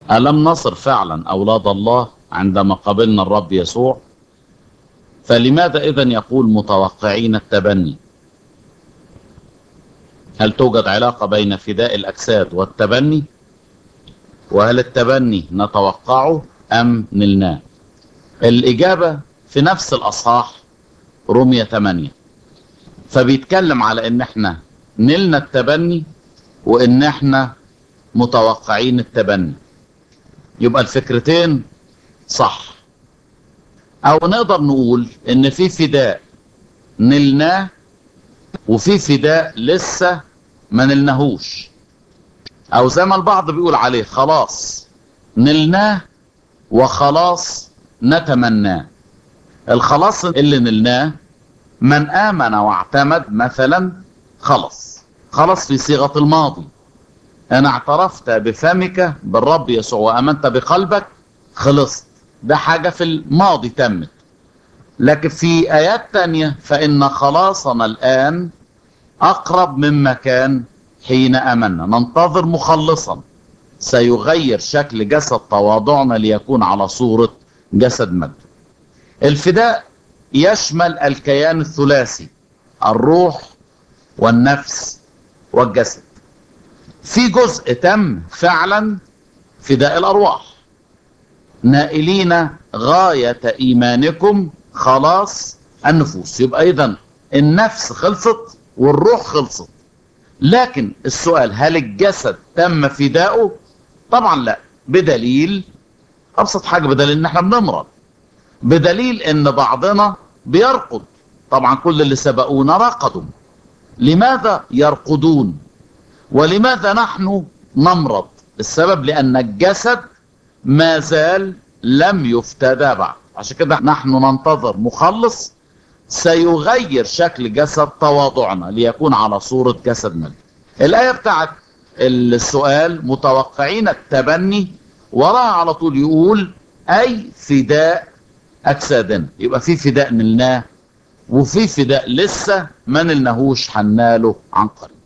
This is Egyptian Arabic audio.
ألم نصر فعلا أولاد الله عندما قبلنا الرب يسوع فلماذا إذا يقول متوقعين التبني هل توجد علاقة بين فداء الأجساد والتبني وهل التبني نتوقعه أم نلناه الإجابة في نفس الأصحاح رومية 8 فبيتكلم على ان احنا نلنا التبني وان احنا متوقعين التبني يبقى الفكرتين صح او نقدر نقول ان في فداء نلناه وفي فداء لسه ما نلناهوش او زي ما البعض بيقول عليه خلاص نلناه وخلاص نتمناه الخلاص اللي نلناه من آمن واعتمد مثلا خلص خلص في صيغة الماضي أنا اعترفت بفمك بالرب يسوع وأمنت بقلبك خلصت ده حاجة في الماضي تمت لكن في آيات تانية فإن خلاصنا الآن أقرب مما كان حين أمنا ننتظر مخلصا سيغير شكل جسد تواضعنا ليكون على صورة جسد مجد الفداء يشمل الكيان الثلاثي الروح والنفس والجسد في جزء تم فعلا فداء الارواح نائلين غاية ايمانكم خلاص النفوس يبقى اذا النفس خلصت والروح خلصت لكن السؤال هل الجسد تم فداؤه طبعا لا بدليل ابسط حاجة بدليل ان احنا بنمرض بدليل ان بعضنا بيرقد طبعا كل اللي سبقونا رقدوا لماذا يرقدون ولماذا نحن نمرض السبب لان الجسد ما زال لم يفتدى بعد عشان كده نحن ننتظر مخلص سيغير شكل جسد تواضعنا ليكون على صورة جسد مجد الآية بتاعت السؤال متوقعين التبني وراها على طول يقول أي فداء أجسادنا يبقى في فداء نلناه وفي فداء لسه ما نلناهوش هناله عن قريب